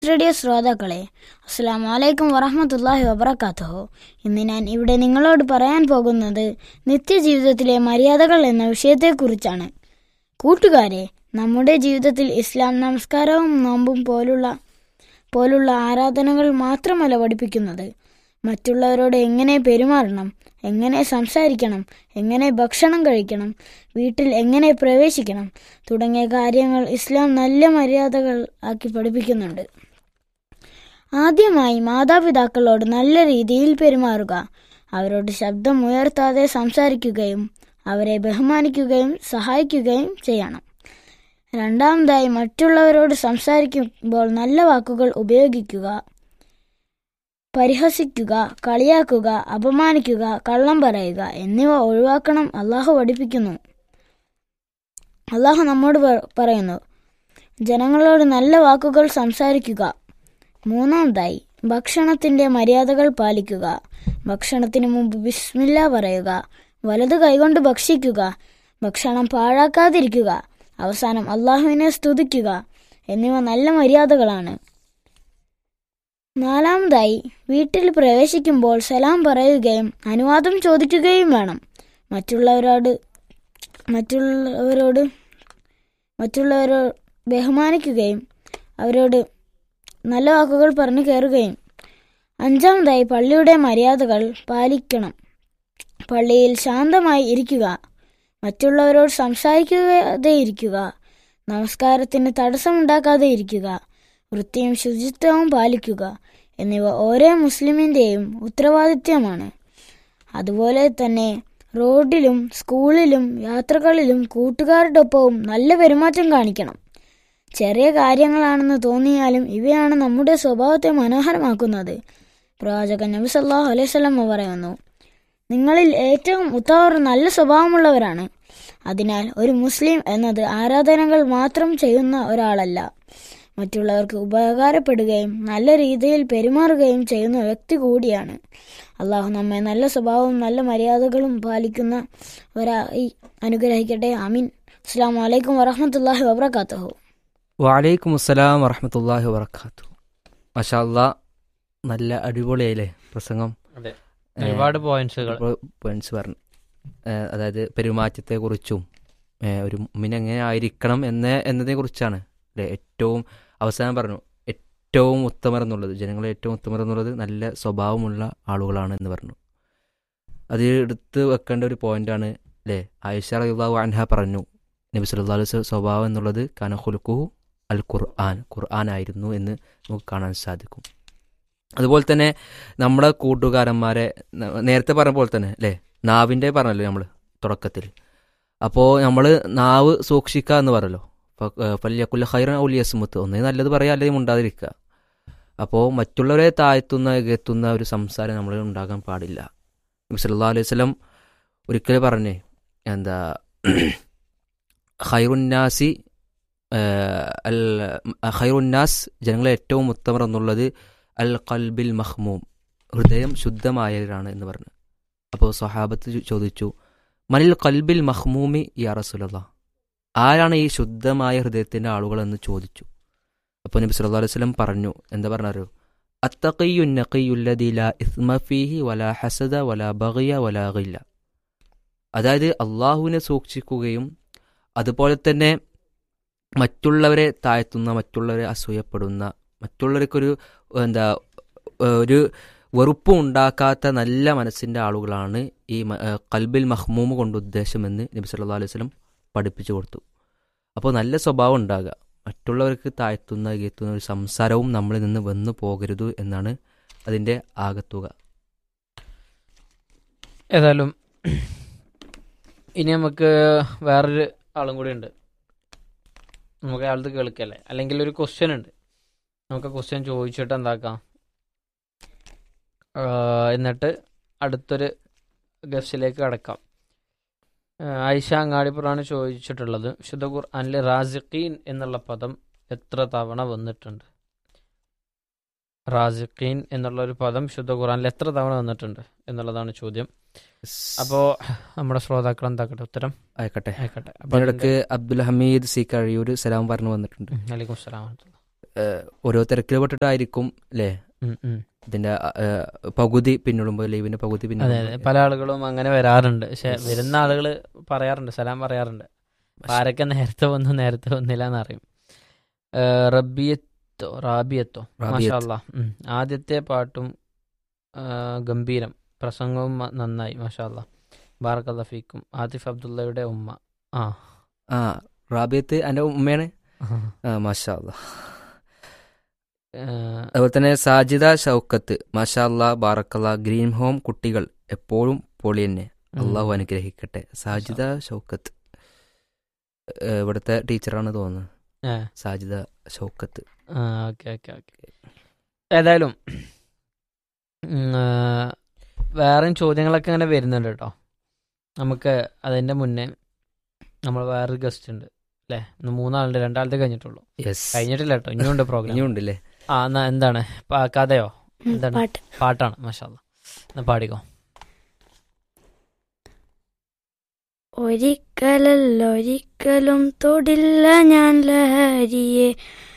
Radio ശ്രോതാക്കളെ അസ്സാം വലൈക്കും വറഹമത്തല്ലാഹി വബർക്കാത്തുഹു ഇന്ന് ഞാൻ ഇവിടെ നിങ്ങളോട് പറയാൻ പോകുന്നത് നിത്യജീവിതത്തിലെ മര്യാദകൾ എന്ന വിഷയത്തെക്കുറിച്ചാണ് കൂട്ടുകാരെ നമ്മുടെ ജീവിതത്തിൽ ഇസ്ലാം നമസ്കാരവും നോമ്പും പോലുള്ള പോലുള്ള ആരാധനകൾ മാത്രമല്ല പഠിപ്പിക്കുന്നത് മറ്റുള്ളവരോട് എങ്ങനെ പെരുമാറണം എങ്ങനെ സംസാരിക്കണം എങ്ങനെ ഭക്ഷണം കഴിക്കണം വീട്ടിൽ എങ്ങനെ പ്രവേശിക്കണം തുടങ്ങിയ കാര്യങ്ങൾ ഇസ്ലാം നല്ല മര്യാദകൾ ആക്കി പഠിപ്പിക്കുന്നുണ്ട് ആദ്യമായി മാതാപിതാക്കളോട് നല്ല രീതിയിൽ പെരുമാറുക അവരോട് ശബ്ദം ഉയർത്താതെ സംസാരിക്കുകയും അവരെ ബഹുമാനിക്കുകയും സഹായിക്കുകയും ചെയ്യണം രണ്ടാമതായി മറ്റുള്ളവരോട് സംസാരിക്കുമ്പോൾ നല്ല വാക്കുകൾ ഉപയോഗിക്കുക പരിഹസിക്കുക കളിയാക്കുക അപമാനിക്കുക കള്ളം പറയുക എന്നിവ ഒഴിവാക്കണം അള്ളാഹു പഠിപ്പിക്കുന്നു അള്ളാഹു നമ്മോട് പ- പറയുന്നു ജനങ്ങളോട് നല്ല വാക്കുകൾ സംസാരിക്കുക മൂന്നാമതായി ഭക്ഷണത്തിന്റെ മര്യാദകൾ പാലിക്കുക ഭക്ഷണത്തിന് മുമ്പ് ബിസ്മില്ല പറയുക വലത് കൈകൊണ്ട് ഭക്ഷിക്കുക ഭക്ഷണം പാഴാക്കാതിരിക്കുക അവസാനം അള്ളാഹുവിനെ സ്തുതിക്കുക എന്നിവ നല്ല മര്യാദകളാണ് നാലാമതായി വീട്ടിൽ പ്രവേശിക്കുമ്പോൾ സലാം പറയുകയും അനുവാദം ചോദിക്കുകയും വേണം മറ്റുള്ളവരോട് മറ്റുള്ളവരോട് മറ്റുള്ളവരോട് ബഹുമാനിക്കുകയും അവരോട് നല്ല വാക്കുകൾ പറഞ്ഞു കയറുകയും അഞ്ചാമതായി പള്ളിയുടെ മര്യാദകൾ പാലിക്കണം പള്ളിയിൽ ശാന്തമായി ഇരിക്കുക മറ്റുള്ളവരോട് സംസാരിക്കാതെ ഇരിക്കുക നമസ്കാരത്തിന് തടസ്സമുണ്ടാക്കാതെ ഇരിക്കുക വൃത്തിയും ശുചിത്വവും പാലിക്കുക എന്നിവ ഓരോ മുസ്ലിമിൻ്റെയും ഉത്തരവാദിത്യമാണ് അതുപോലെ തന്നെ റോഡിലും സ്കൂളിലും യാത്രകളിലും കൂട്ടുകാരോടൊപ്പവും നല്ല പെരുമാറ്റം കാണിക്കണം ചെറിയ കാര്യങ്ങളാണെന്ന് തോന്നിയാലും ഇവയാണ് നമ്മുടെ സ്വഭാവത്തെ മനോഹരമാക്കുന്നത് പ്രവാചകൻ നബി സല്ലാഹു അലൈഹി സ്വലമ പറയുന്നു നിങ്ങളിൽ ഏറ്റവും ഉത്തമർ നല്ല സ്വഭാവമുള്ളവരാണ് അതിനാൽ ഒരു മുസ്ലിം എന്നത് ആരാധനകൾ മാത്രം ചെയ്യുന്ന ഒരാളല്ല മറ്റുള്ളവർക്ക് ഉപകാരപ്പെടുകയും നല്ല രീതിയിൽ പെരുമാറുകയും ചെയ്യുന്ന വ്യക്തി കൂടിയാണ് അള്ളാഹു നമ്മെ നല്ല സ്വഭാവവും നല്ല മര്യാദകളും പാലിക്കുന്ന ഒരായി അനുഗ്രഹിക്കട്ടെ അമീൻ അസ്സാം വലൈക്കും വറഹമത്തല്ലാഹി വബർക്കാത്തഹു വലൈക്കും അസ്സലാം വറഹമത്തല്ലാഹി വബർക്കാത്തു മഷാല്ല നല്ല അടിപൊളിയായില്ലേ പ്രസംഗം അതെ ഏ, ഒരുപാട് പോയിന്റ്സുകൾ പോയിന്റ്സ് പറഞ്ഞു ഏ, അതായത് പെരുമാറ്റത്തെക്കുറിച്ചും ഏ, ഒരു മുമ്പിന് എങ്ങനെ ആയിരിക്കണം എന്ന് എന്നതിനെ കുറിച്ചാണ് അല്ലേ ഏറ്റവും അവസാനം പറഞ്ഞു ഏറ്റവും ഉത്തമർ എന്നുള്ളത് ജനങ്ങളെ ഏറ്റവും ഉത്തമർ എന്നുള്ളത് നല്ല സ്വഭാവമുള്ള ആളുകളാണ് എന്ന് പറഞ്ഞു അത് എടുത്ത് വെക്കേണ്ട ഒരു പോയിന്റാണ് അല്ലേ ആയിഷ റളിയല്ലാഹു അൻഹ പറഞ്ഞു നബി സല്ലല്ലാഹു അലൈഹി വസല്ലം സ്വഭാവം എന്നുള്ളത് കനഹുലുക്കുഹു അൽ ഖുർആൻ ഖുർആൻ ആയിരുന്നു എന്ന് നമുക്ക് കാണാൻ സാധിക്കും അതുപോലെ തന്നെ നമ്മുടെ കൂട്ടുകാരന്മാരെ ന- നേരത്തെ പറഞ്ഞ പോലെ തന്നെ അല്ലേ നാവിൻ്റെ പറഞ്ഞല്ലോ നമ്മൾ തുടക്കത്തിൽ അപ്പോൾ നമ്മൾ നാവ് സൂക്ഷിക്കുക എന്ന് പറയല്ലോ പല്യക്കുല്ല ഹൈറൻ ഔലിയസ്മുത്ത് ഒന്നേ നല്ലത് പറയുക അല്ലെങ്കിൽ ഉണ്ടാതിരിക്കുക അപ്പോൾ മറ്റുള്ളവരെ താഴ്ത്തുന്ന എത്തുന്ന ഒരു സംസാരം നമ്മൾ ഉണ്ടാകാൻ പാടില്ല നബി സല്ലല്ലാഹു അലൈഹി വസല്ലം ഒരിക്കൽ പറഞ്ഞേ എന്താ ഹൈറുന്നാസി അൽ ഹൈറുന്നാസ് ജനങ്ങളെ ഏറ്റവും ഉത്തമർ എന്നുള്ളത് അൽ കൽബിൽ മഹ്മൂം ഹൃദയം ശുദ്ധമായവരാണ് എന്ന് പറഞ്ഞു അപ്പോൾ സ്വഹാബത്ത് ചോ- ചോദിച്ചു മനിൽ കൽബിൽ മഹ്മൂമി യാ റസൂലല്ല ആരാണ് ഈ ശുദ്ധമായ ഹൃദയത്തിൻ്റെ ആളുകൾ എന്ന് ചോദിച്ചു അപ്പോൾ നബി സല്ലല്ലാഹു അലൈഹി വസല്ലം പറഞ്ഞു എന്താ പറഞ്ഞാരോ അത്തഖിയു നഖിയുല്ലദി ലാ ഇസ്മ ഫീഹി വലാ ഹസദ വലാ ബഗിയ വലാ ഗില്ല അതായത് അള്ളാഹുവിനെ സൂക്ഷിക്കുകയും അതുപോലെ തന്നെ മറ്റുള്ളവരെ താഴ്ത്തുന്ന മറ്റുള്ളവരെ അസൂയപ്പെടുന്ന മറ്റുള്ളവർക്കൊരു എന്താ ഒരു വെറുപ്പും ഉണ്ടാക്കാത്ത നല്ല മനസ്സിൻ്റെ ആളുകളാണ് ഈ മ- ഏഹ് കൽബിൽ മഹ്മൂമ് കൊണ്ട് ഉദ്ദേശമെന്ന് നബി സല്ലല്ലാഹു അലൈഹി വസല്ലം പഠിപ്പിച്ചു കൊടുത്തു അപ്പോൾ നല്ല സ്വഭാവം ഉണ്ടാകുക മറ്റുള്ളവർക്ക് താഴ്ത്തുന്ന കയറ്റുന്ന ഒരു സംസാരവും നമ്മളിൽ നിന്ന് വന്നു പോകരുത് എന്നാണ് അതിൻ്റെ ആകത്തുക ഏതായാലും ഇനി നമുക്ക് വേറൊരു ആളും കൂടി ഉണ്ട് നമുക്ക് അയാളത് കേൾക്കല്ലേ അല്ലെങ്കിൽ ഒരു ക്വസ്റ്റ്യൻ ഉണ്ട് നമുക്ക് ക്വസ്റ്റ്യൻ ചോദിച്ചിട്ട് എന്താക്കാം ആ, എന്നിട്ട് അടുത്തൊരു ഗസ്റ്റിലേക്ക് കടക്കാം ആ, ആയിഷ അങ്ങാടിപ്പുറാണ് ചോദിച്ചിട്ടുള്ളത് വിശുദ്ധ ഖുർആനിൽ റാസിഖീൻ എന്നുള്ള പദം എത്ര തവണ വന്നിട്ടുണ്ട് റാസിഖീൻ എന്നുള്ള ഒരു പദം വിശുദ്ധ ഖുർആനിൽ എത്ര തവണ വന്നിട്ടുണ്ട് എന്നുള്ളതാണ് ചോദ്യം അപ്പോ നമ്മുടെ ശ്രോതാക്കൾ എന്താക്കട്ടെ ഉത്തരം ആയിക്കട്ടെ ആയിക്കോട്ടെ അപ്പൊ അതിനിടക്ക് അബ്ദുൽ ഹമീദ് സി കഴിയൂർ സലാം പറഞ്ഞു വന്നിട്ടുണ്ട് വലൈക്കും സ്സലാം ഏഹ്, ഓരോ തിരക്കിൽ പെട്ടിട്ടായിരിക്കും അല്ലേ ഉം, ഉം. ഇതിന്റെ ഏഹ്, പകുതി പിന്നിടുമ്പോൾ ലീവിന്റെ പകുതി അതെ അതെ പിന്നിടുമ്പോൾ പല ആളുകളും അങ്ങനെ വരാറുണ്ട് പക്ഷെ Yes. വരുന്ന ആളുകൾ പറയാറുണ്ട് സലാം പറയാറുണ്ട് അപ്പൊ ആരൊക്കെ നേരത്തെ വന്നു നേരത്തെ വന്നില്ല എന്നറിയും ഏഹ്, റബിയത്തോ റാബിയത്തോ റാബിയത്ത്. മാഷാ ആദ്യത്തെ പാട്ടും ആ, ഗംഭീരം പ്രസംഗവും മ- നന്നായി മാഷാ ബാറക്കല്ല ഫീക്കും ആതിഫ് അബ്ദുള്ളയുടെ ഉമ്മ ആ ആ റാബിയത്ത് എൻ്റെ ഉമ്മയാണ് ആ മാഷാ അല്ലാ. ഏഹ്, അതുപോലെ തന്നെ സാജിദ ഷൗക്കത്ത് മാഷാ അല്ലാ ബാറക്കല്ല ഗ്രീൻ ഹോം കുട്ടികൾ എപ്പോഴും പൊളി തന്നെ ഉം. അള്ളാഹു അനുഗ്രഹിക്കട്ടെ സാജിദ ഷൗക്കത്ത് ഏഹ്, ഇവിടുത്തെ ടീച്ചറാണ് തോന്നുന്നത് ഏ, സാജിദ ഷൗക്കത്ത് ആ ഓക്കെ ഓക്കെ ഓക്കെ ഏതായാലും ഉം, ആ, വേറെയും ചോദ്യങ്ങളൊക്കെ ഇങ്ങനെ വരുന്നുണ്ട് കേട്ടോ നമുക്ക് അതിൻ്റെ മുന്നേ നമ്മൾ വേറൊരു ഗസ്റ്റ് ഉണ്ട് അല്ലേ ഇന്ന് മൂന്നാളുണ്ട് രണ്ടാളത്തെ കഴിഞ്ഞിട്ടുള്ളൂ യെസ് കഴിഞ്ഞിട്ടില്ല കേട്ടോ ഇനിയുണ്ട് പ്രോഗ്രാം ഇനിയുണ്ടല്ലേ ആ എന്നാ എന്താണ് പ- കഥയോ ഉം, എന്താണ്? പാട്ട് പാട്ടാണ് മഷാല്ല എന്നാ പാടിക്കോ ഒരിക്കലല്ലൊരിക്കലും തൊടില്ല ഞാൻ ലഹരിയെ